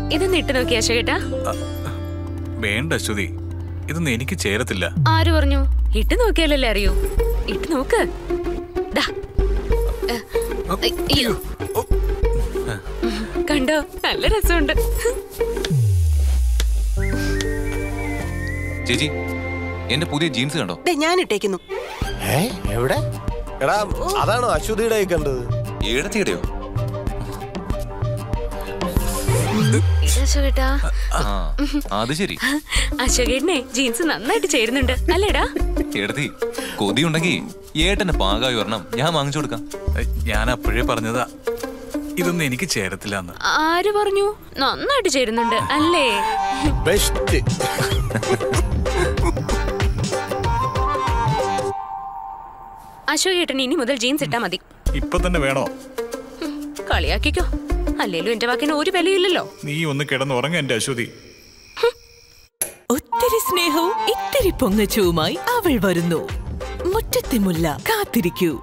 ഇതൊന്ന് ഇട്ട് നോക്കി അശോകേട്ടാ വേണ്ട അശ്വതി ഇതൊന്നും എനിക്ക് ചേരത്തില്ല ആര് പറഞ്ഞു ഇട്ട് നോക്കിയാലല്ലേ അറിയൂ ഇട്ട് നോക്ക് ദാ. ഏ, അയ്യോ. കണ്ടോ നല്ല രസമുണ്ട് ചേച്ചി എന്റെ പുതിയ ജീൻസ് കണ്ടോ ദേ ഞാൻ ഇട്ടേക്കുന്നു ഏ എവിടെ എടാ അതാണോ അശ്വതിയുടെ കൈ കണ്ടത് ഏടത്തിയുടെയോ ഇത് അശോകേട്ടാ ആ അത് ശരി അശോകേട്ടനെ ജീൻസ് നന്നായിട്ട് ചേരുന്നുണ്ട് അല്ലേടാ ഏടത്തി കൊതിയുണ്ടെങ്കി ഏട്ടന്റെ പാകായി ഒരെണ്ണം ഞാൻ വാങ്ങിച്ചു കൊടുക്കാം ഏ, ഞാൻ അപ്പോഴേ പറഞ്ഞതാ ഇതൊന്നും എനിക്ക് ചേരത്തില്ല എന്ന് ആര് പറഞ്ഞു നന്നായിട്ട് ചേരുന്നുണ്ട് അല്ലേ ബെസ്റ്റ് അശോകേട്ടൻ ഇനി മുതൽ ജീൻസ് ഇട്ടാ മതി ഇപ്പൊ തന്നെ വേണോ കളിയാക്കിക്കോ അല്ലേലും എന്റെ വാക്കിന് ഒരു വിലയില്ലല്ലോ നീ ഒന്ന് കിടന്ന് ഉറങ്ങ എന്റെ അശ്വതി ഒത്തിരി സ്നേഹവും ഇത്തിരി പൊങ്ങച്ചവുമായി അവൾ വരുന്നു മുറ്റത്തെ മുല്ല കാത്തിരിക്കൂ